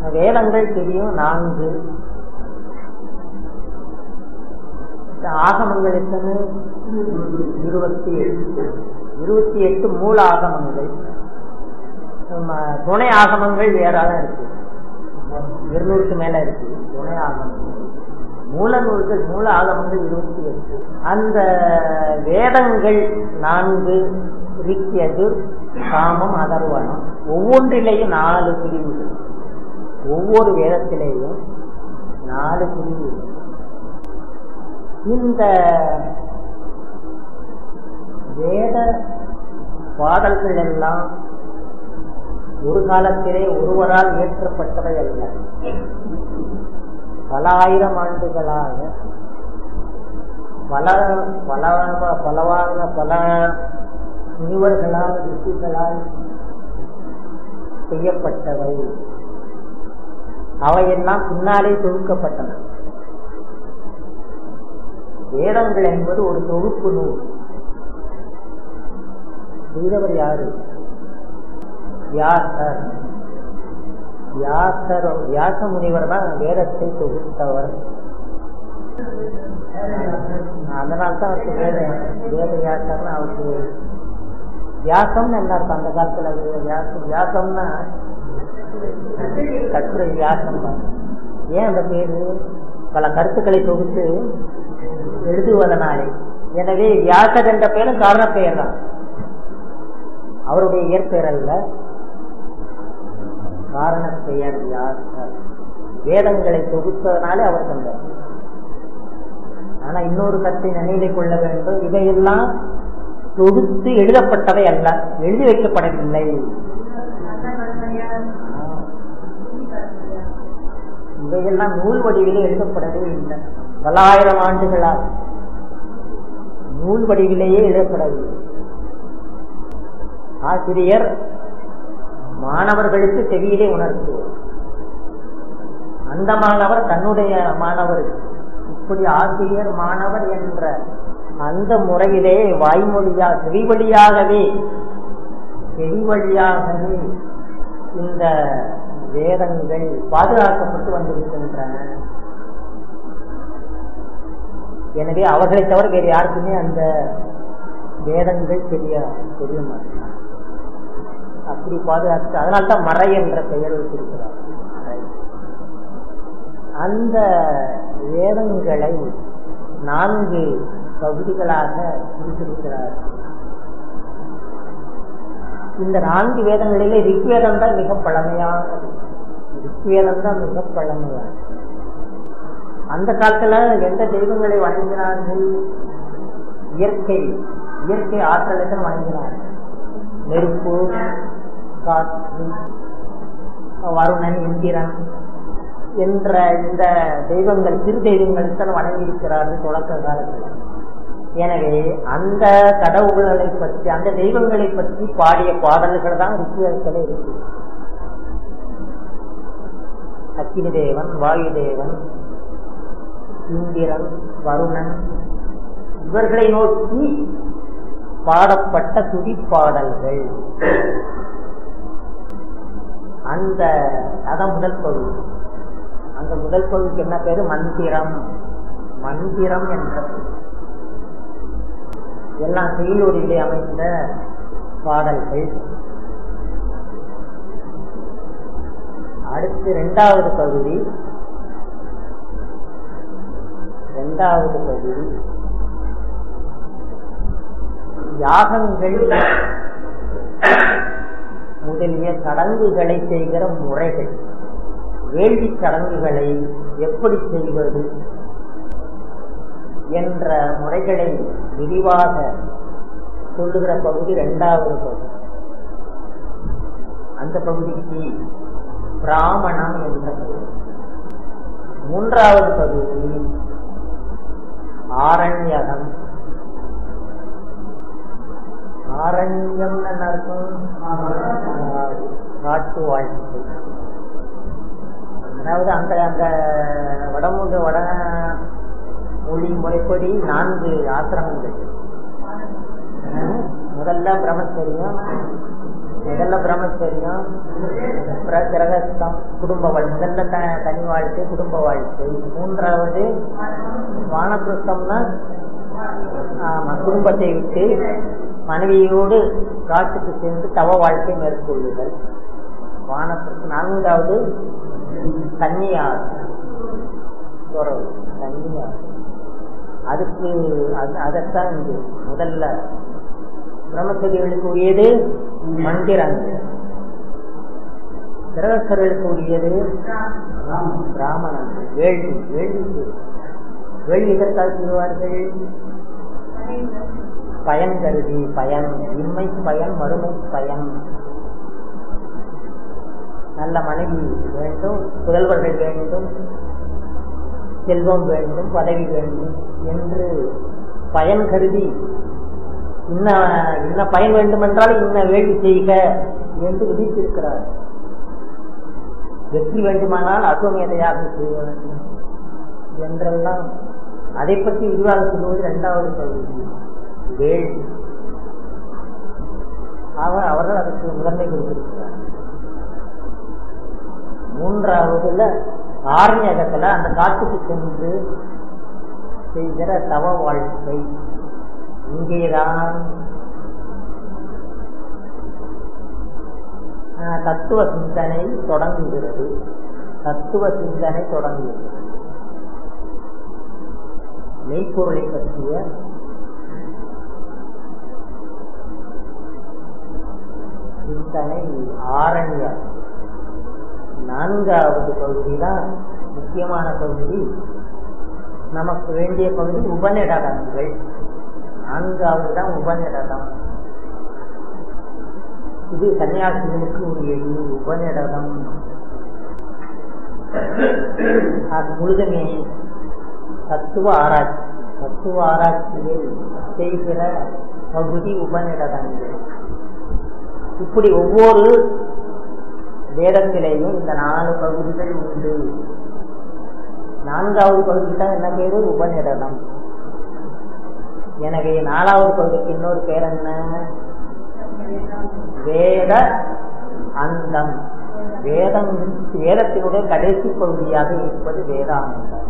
வேதங்கள் தெரியும் நான்கு ஆகமங்கள் எத்தனை இருபத்தி எட்டு இருபத்தி எட்டு மூல ஆகமங்கள் துணை ஆகமங்கள் வேறால இருக்கு இருநூறுக்கு மேல இருக்கு துணை ஆகமங்கள் மூல நூல்கள் மூல ஆகமங்கள் இருபத்தி எட்டு அந்த வேதங்கள் நான்கு ரிக்யது காமம் அதர்வனம் ஒவ்வொன்றிலேயும் நாலு பிரிவுகள் ஒவ்வொரு வேதத்திலேயும் நாலு பிரிவு இந்த வேத பாடல்கள் எல்லாம் ஒரு காலத்திலே ஒருவரால் இயற்றப்பட்டவை அல்ல பல ஆயிரம் ஆண்டுகளாக பல பல பலவாக பல முனிவர்களால் ரிஷிகளால் செய்யப்பட்டவை அவையெல்லாம் பின்னாலே தொகுக்கப்பட்டன வேதங்கள் என்பது ஒரு தொகுப்பு நூல் செய்தவர் யாரு வியாசர் வியாசர் வியாச முனிவர் தான் வேதத்தை தொகுத்தவர் அதனால்தான் அவருக்கு வேத வேத வியாசம்னு அவருக்கு வியாசம்னு என்ன அர்த்தம் அந்த காலத்துல வியாசம் வியாசம்னா கட்டுரை வியாசம் தான் ஏன் அந்த பேரு பல கருத்துக்களை தொகுத்து எழுதுவதனாலே எனவே வியாசர் என்ற பெயரும் காரண பெயர் தான் அவருடைய இயற்பெயர் அல்ல காரண பெயர் வியாசர் வேதங்களை தொகுத்ததனாலே அவர் தந்தார் ஆனா இன்னொரு கருத்தை நினைவில் கொள்ள வேண்டும் இவையெல்லாம் தொகுத்து எழுதப்பட்டவை அல்ல எழுதி வைக்கப்படவில்லை இவையெல்லாம் நூல் வடிவிலே எழுதப்படவே இல்லை பல்லாயிரம் ஆண்டுகளால் நூல் வடிவிலேயே எழுதப்படவில்லை ஆசிரியர் மாணவர்களுக்கு செவியிலே உணர்த்துவார் அந்த மாணவர் தன்னுடைய மாணவர் இப்படி ஆசிரியர் மாணவர் என்ற அந்த முறையிலே வாய்மொழியா செவி வழியாகவே செவி வழியாகவே இந்த வேதங்கள் பாதுகாக்கப்பட்டு வந்திருக்கின்றன எனவே அவர்களை தவிர வேறு யாருக்குமே அந்த வேதங்கள் தெரிய தெரிய மாட்டாங்க அப்படி பாதுகாத்து அதனால்தான் மறை என்ற பெயர் வைத்திருக்கிறார் அந்த வேதங்களை நான்கு பகுதிகளாக பிரித்திருக்கிறார் இந்த நான்கு வேதங்களிலே ரிக்வேதம் தான் மிக பழமையானது ரிக்வேதம் தான் மிக பழமையானது அந்த காலத்துல எந்த தெய்வங்களை வணங்கினார்கள் இயற்கை இயற்கை ஆற்றலை தான் வணங்கினார்கள் நெருப்பு காற்று வருணன் இந்திரன் என்ற இந்த தெய்வங்கள் சிறு தெய்வங்களை தான் வணங்கி இருக்கிறார்கள் தொடக்க காலத்தில் எனவே அந்த கடவுள்களை பற்றி அந்த தெய்வங்களை பற்றி பாடிய பாடல்கள் தான் ரிச்சுவல்களே இருக்கு அக்கினி தேவன் வாயு தேவன் இந்திரன் வருணன் இவர்களை நோக்கி பாடப்பட்ட துதிப்பாடல்கள் அந்த அதான் முதல் பகுதி அந்த முதல் பகுதிக்கு என்ன பேரு மந்திரம் மந்திரம் என்ற எல்லாம் செயலூரிலே அமைந்த பாடல்கள் அடுத்து இரண்டாவது பகுதி இரண்டாவது பகுதி யாகங்கள் முதலிய சடங்குகளை செய்கிற முறைகள் வேள்வி சடங்குகளை எப்படி செய்வது என்ற முறைகளை விரிவாக சொல்லுகிற பகுதி இரண்டாவது பகுதி அந்த பகுதிக்கு பிராமணம் என்ற பகுதி மூன்றாவது பகுதி ஆரண்யகம் ஆரண்யம் அர்த்தம் காட்டு வாழ்க்கை அதாவது அந்த அந்த வடமூன்று வட மொழி முறைப்படி நான்கு ஆசிரமங்கள் முதல்ல பிரம்மச்சரியம் முதல்ல பிரம்மச்சரியம் அப்புறம் கிரகஸ்தம் குடும்ப வாழ்க்கை முதல்ல த தனி வாழ்க்கை குடும்ப வாழ்க்கை மூன்றாவது வானப்பிரஸ்தம்னா ஆமா குடும்பத்தை விட்டு மனைவியோடு காட்டுக்கு சென்று தவ வாழ்க்கை மேற்கொள்ளுதல் வானப்பிரஸ்தம் நான்காவது கன்னியார் துறவு கன்னியார் அதுக்கு அது- அதைத்தான் இங்கு முதல்ல பிரம்மச்சரியர்களுக்கு உரியது மந்திரங்கள் கிரகஸ்தர்களுக்கு உரியது பிராமணர்கள் வேள்வி வேள்வி செய்வது. வேள்வி எதற்காக செய்வார்கள் பயன் கருதி பயன் இன்மை பயன் மறுமை பயன் நல்ல மனைவி வேண்டும் புதல்வர்கள் வேண்டும் செல்வம் வேண்டும் பதவி வேண்டும் என்று பயன் கருதி இன்ன இன்ன பயன் வேண்டுமென்றால் இன்ன வேள்வி செய்க என்று விதித்திருக்கிறார் வெற்றி வேண்டுமானால் அசுவமேதையாக செய்ய வேண்டும் என்றெல்லாம் அதை பற்றி விரிவாக சொல்வது இரண்டாவது பகுதி வேள்வி அவர் அவர்கள் அதற்கு முதன்மை கொடுத்திருக்கிறார் மூன்றாவதுல ஆரண்யகத்துல அந்த காட்டுக்கு சென்று செய்கிற தவ வாழ்க்கை இங்கேதான் ஆஹ், தத்துவ சிந்தனை தொடங்குகிறது தத்துவ சிந்தனை தொடங்குகிறது மெய்ப்பொருளை பற்றிய சிந்தனை ஆரண்ய நான்காவது பகுதி தான் முக்கியமான பகுதி நமக்கு வேண்டிய பகுதி உபநிடதங்கள் நான்காவது தான் உபநிடதம் இது சன்னியாசிகளுக்கு உரியது உபநிடதம் அது முழுதுமே தத்துவ ஆராய்ச்சி தத்துவ ஆராய்ச்சியை செய்கிற பகுதி உபநிடதங்கள் இப்படி ஒவ்வொரு வேதத்திலேயும் இந்த நாலு பகுதிகள் உண்டு நான்காவது பகுதி தான் என்ன பேரு உபநிடதம் எனவே நாலாவது பகுதிக்கு இன்னொரு பேர் என்ன வேத அந்தம் வேதம் வேதத்தினுடைய கடைசி பகுதியாக இருப்பது வேதாந்தம்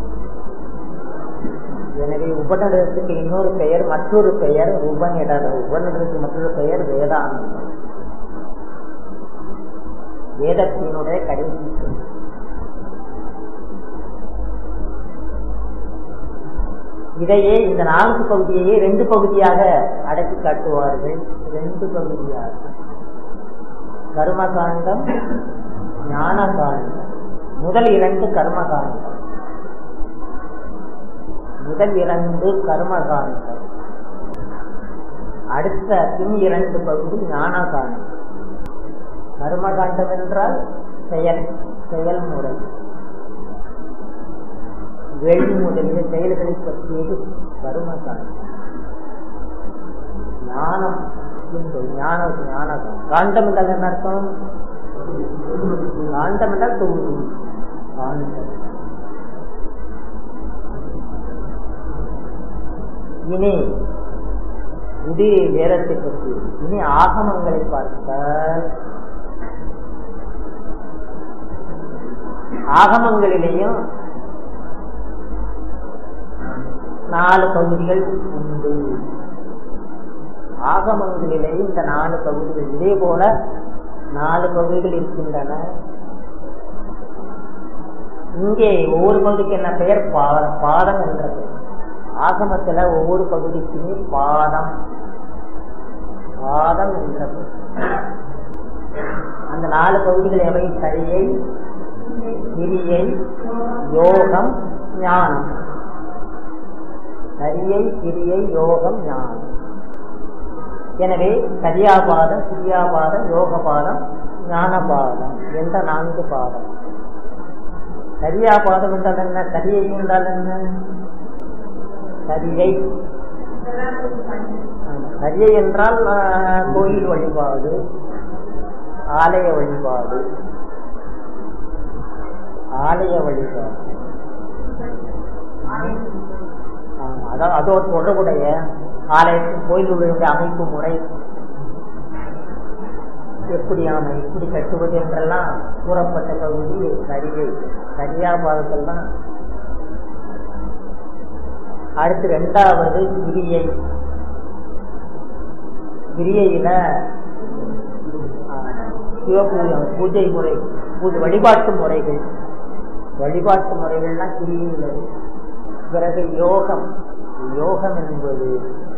எனவே உபநிடதத்துக்கு இன்னொரு பெயர் மற்றொரு பெயர் உபநிடதம் உபநிடதத்துக்கு மற்றொரு பெயர் வேதாந்தம் வேதத்தினுடைய கடைசி பகுதி. இதையே இந்த நான்கு பகுதியையே ரெண்டு பகுதியாக அடக்கி காட்டுவார்கள் ரெண்டு பகுதியாக கர்மகாண்டம் ஞானகாண்டம் முதல் இரண்டு கர்மகாண்டம் முதல் இரண்டு கர்மகாண்டம் அடுத்த பின் இரண்டு பகுதி ஞானகாண்டம் கர்மகாண்டம் என்றால் செயல் செயல்முறை வெளி முதலிய செயல்களை பற்றியது கர்மகாண்டம் ஞானம் என்று ஞான ஞானகம் காண்டம் என்றால் என்ன அர்த்தம் காண்டம் என்றால் தொகுதி காண்டம் இனி இது வேதத்தை பற்றி இனி ஆகமங்களை பார்த்தால் ஆகமங்களிலேயும் நாலு பகுதிகள் உண்டு ஆகமங்களிலே இந்த நாலு பகுதிகள் இதே போல நாலு பகுதிகள் இருக்கின்றன இங்கே ஒவ்வொரு பகுதிக்கு என்ன பெயர் பா- பாதம் என்ற பெயர் ஆகமத்துல ஒவ்வொரு பகுதிக்குமே பாதம் பாதம் என்ற பெயர் அந்த நாலு பகுதிகள் எவை சரியை கிரியை யோகம் ஞானம் சரியை கிரியை யோகம் ஞானம் எனவே சரியாபாதம் கிரியாபாதம் யோகபாதம் ஞானபாதம் என்ற நான்கு பாதம் சரியாபாதம் என்றால் என்ன சரியை என்றால் என்ன சரியை ஆமா. சரியை என்றால் ஆஹ், கோயில் வழிபாடு ஆலய வழிபாடு ஆலய வழிபாடு ஆமா, அதான் அதோடு தொடர்புடைய ஆலயத்தின் கோயில்களுடைய அமைப்பு முறை எப்படியாம எப்படி கட்டுவது என்றெல்லாம் கூறப்பட்ட பகுதி சரியை சரியா பாதத்தில் தான் அடுத்து ரெண்டாவது கிரியை கிரியையில சிவபூஜை பூஜை முறை பூஜை வழிபாட்டு முறைகள் வழிபாட்டு முறைகள்னா கிரியில் பிறகு யோகம் யோகம் என்பது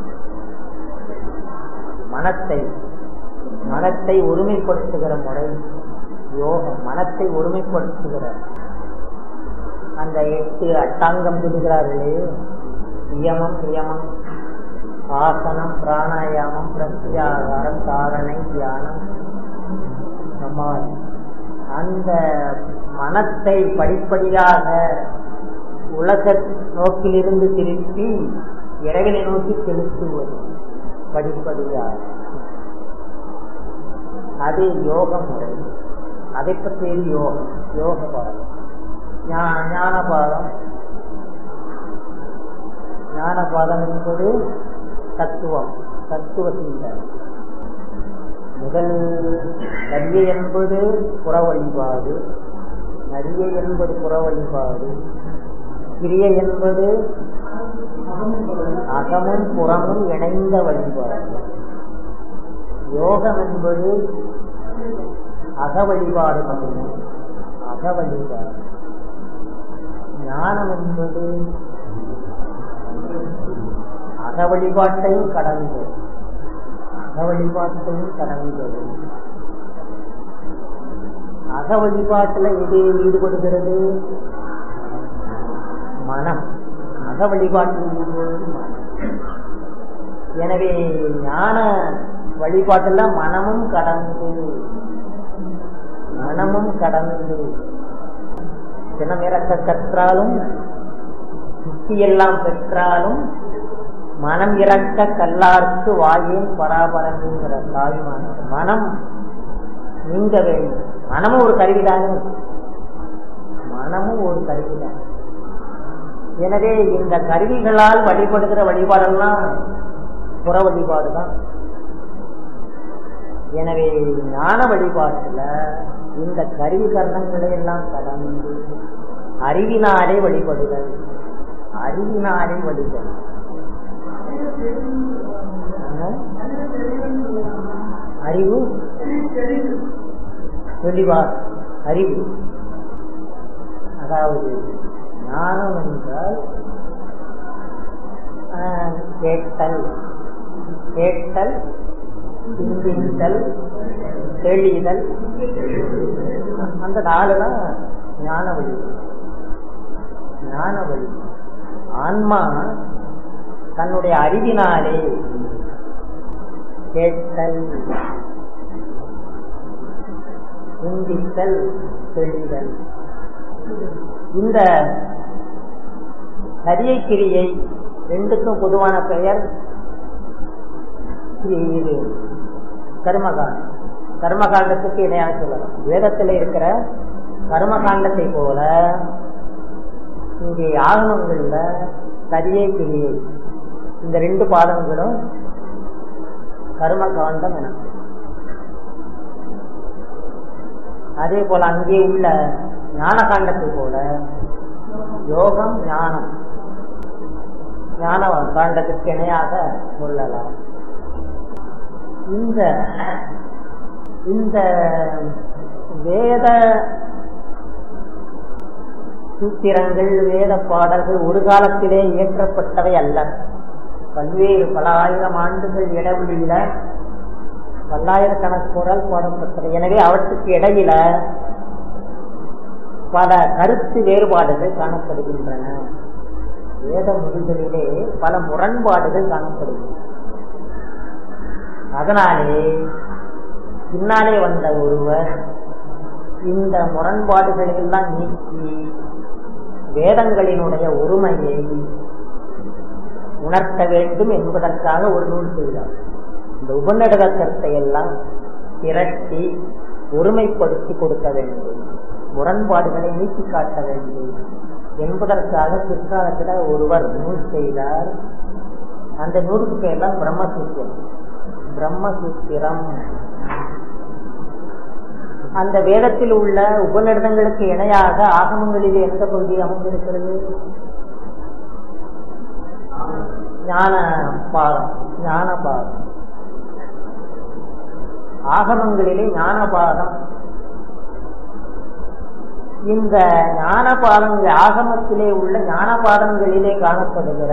மனத்தை மனத்தை ஒருமைப்படுத்துகிற முறை யோகம் மனத்தை ஒருமைப்படுத்துகிற அந்த எட்டு அட்டாங்கம் சொல்லுகிறார்களே நியமம் நியமம் ஆசனம் பிராணாயாமம் பிரத்யாகாரம் தாரணை தியானம் சமாதி அந்த மனத்தை படிப்படியாக உலக நோக்கிலிருந்து திருப்பி இறைவனை நோக்கி செலுத்துவது படிப்படியாக அது யோக முறை அதை பற்றியது யோகம் யோக பாடம் ஞான பாடம் ஞான பாதம் என்பது தத்துவம் தத்துவ சிந்தனை முதல் நரியை என்பது புற வழிபாடு நரியை என்பது புற வழிபாடு கிரியை என்பது அகமும் புறமும் இணைந்த வழிபாடு யோகம் என்பது அக வழிபாடு மட்டுமே அக வழிபாடு ஞானம் என்பது அக வழிபாட்டையும் கடந்தது அக வழிபாட்டையும் கடந்தது அக வழிபாட்டுல எது ஈடுபடுகிறது மனம் அக வழிபாட்டில் ஈடுபடுவது மனம் எனவே ஞான வழிபாட்டுல மனமும் கடந்து மனமும் கடந்து தினமிறக்க கற்றாலும் எல்லாம் பெற்றாலும் மனம் இறக்க கல்லார்க்கு வாயேன் பராபரங்கிற தாய்மான மனம் நீங்க வேண்டும் மனமும் ஒரு கருவிதானே மனமும் ஒரு கருவிதான் எனவே இந்த கருவிகளால் வழிபடுகிற வழிபாடெல்லாம் புற வழிபாடு தான் எனவே ஞான வழிபாட்டுல இந்த கருவி கரணங்களை எல்லாம் கடந்து அறிவினாலே வழிபடுதல் அறிவினாலே வழிபடுதல் அறிவு தெளிவா அறிவு அதாவது ஞானம் என்றால் கேட்டல் கேட்டல் சிந்தித்தல் தெளிதல் அந்த நாலு தான் ஞான வழி ஞான வழி ஆன்மா தன்னுடைய அறிவினாலே கேட்டல் சிந்தித்தல் தெளிதல் இந்த சரியை கிரியை ரெண்டுக்கும் பொதுவான பெயர் இது கர்மகாண்டம் கர்மகாண்டத்துக்கு இணையாக சொல்லலாம் வேதத்தில் இருக்கிற கர்மகாண்டத்தை போல இங்கே ஆகமங்கள்ல சரியை கிரியை இந்த ரெண்டு பாதங்களும் கர்மகாண்டம் என அதே போல அங்கே உள்ள ஞான காண்டத்தை போல யோகம் ஞானம் ஞான காண்டத்திற்கு இணையாக சொல்லலாம் இந்த இந்த வேத சூத்திரங்கள் வேத பாடல்கள் ஒரு காலத்திலே இயற்றப்பட்டவை அல்ல பல்வேறு பல ஆயிரம் ஆண்டுகள் இடைவெளியில பல்லாயிரக்கணக்கு குரல் பாடப்பட்டது எனவே அவற்றுக்கு இடையில பல கருத்து வேறுபாடுகள் காணப்படுகின்றன வேத மொழிகளிலே பல முரண்பாடுகள் காணப்படுகின்றன அதனாலே பின்னாலே வந்த ஒருவர் இந்த முரண்பாடுகளை எல்லாம் நீக்கி வேதங்களினுடைய ஒருமையை உணர்த்த வேண்டும் என்பதற்காக ஒரு நூல் செய்தார் இந்த உபநடக கருத்தை எல்லாம் திரட்டி ஒருமைப்படுத்தி கொடுக்க வேண்டும் முரண்பாடுகளை நீக்கி காட்ட வேண்டும் என்பதற்காக பிற்காலத்தில் ஒருவர் நூல் செய்தார் அந்த நூலுக்கு பேர் தான் பிரம்மசூத்திரம் பிரம்மசூத்திரம் அந்த வேதத்தில் உள்ள உபநிடதங்களுக்கு இணையாக ஆகமங்களிலே எந்த கொள்கை அமைந்திருக்கிறது ஞான பாடம் ஞான பாடம் ஆகமங்களிலே ஞான பாடம் இந்த ஞான பாடங்கள் ஆகமத்திலே உள்ள ஞான பாடங்களிலே காணப்படுகிற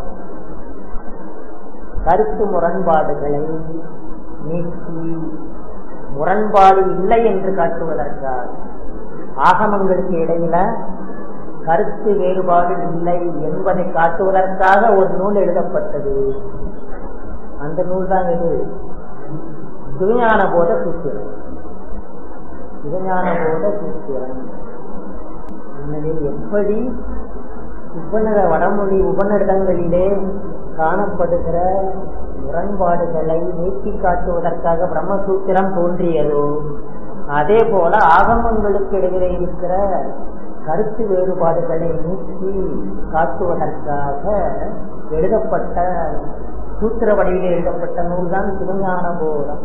கருத்து முரண்பாடுகளை நீக்கி முரண்பாடு இல்லை என்று காட்டுவதற்காக ஆகமங்களுக்கு இடையில கருத்து வேறுபாடு இல்லை என்பதை காட்டுவதற்காக ஒரு நூல் எழுதப்பட்டது அந்த நூல் தான் இது சிவஞான போத சூத்திரம் சிவஞான போத சூத்திரம் எனவே எப்படி உபநட வடமொழி உபநிடதங்களிலே காணப்படுகிற முரண்பாடுகளை நீக்கி காட்டுவதற்காக பிரம்மசூத்திரம் தோன்றியதோ அதே போல ஆகமங்களுக்கு இடையிலே இருக்கிற கருத்து வேறுபாடுகளை நீக்கி காட்டுவதற்காக எழுதப்பட்ட சூத்திர வடிவிலே எழுதப்பட்ட நூல் தான் சிவஞான போதம்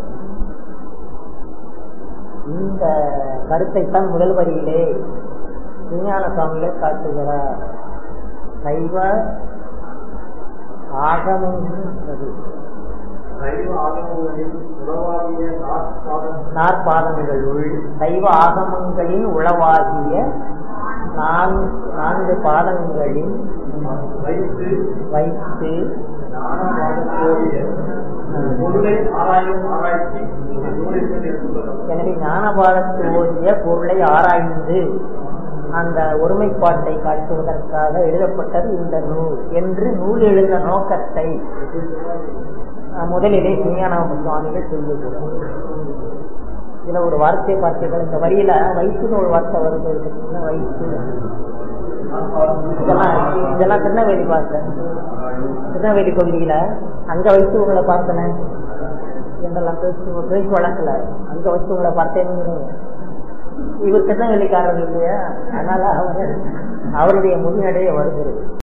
இந்த கருத்தைத்தான் முதல் வரியிலே விஞ்ஞான சுவாமிகள் காட்டுகிறார் சைவ ஆகமம் சைவ ஆகமங்களில் உறவாகிய நாற்பாதம் நாற்பாதங்களுள் சைவ ஆகமங்களின் உளவாகிய நான் நான்கு பாதங்களில் வைத்து வைத்து ஞானவாதத்தோடைய பொருளை ஆராயும் ஆராய்ச்சி இந்த நூலில் எடுத்துள்ளது எனவே ஞானபாதத்து ஓதிய பொருளை ஆராய்ந்து அந்த ஒருமைப்பாட்டை காட்டுவதற்காக எழுதப்பட்டது இந்த நூல் என்று நூல் எழுந்த நோக்கத்தை அஹ், முதலிலே விஞ்ஞான சுவாமிகள் சொல்லுகிறார் இதுல ஒரு வார்த்தை பார்த்தீர்கள் இந்த வரியில வயிற்றுன்னு ஒரு வார்த்தை வருது என்ன வயிற்று இதெல்லாம் இதெல்லாம் திருநெல்வேலி பார்த்தேன் திருநெல்வேலி பகுதியில அங்க வைத்து உங்களை பார்த்தனே என்றெல்லாம் பேசி பேசி வழக்கல அங்க வச்சு உங்களை பார்த்தேன்னு இவர் திருநெல்வேலிக்காரர் இல்லையா அதனால அவர் அவருடைய முன்னடைய வருகிறது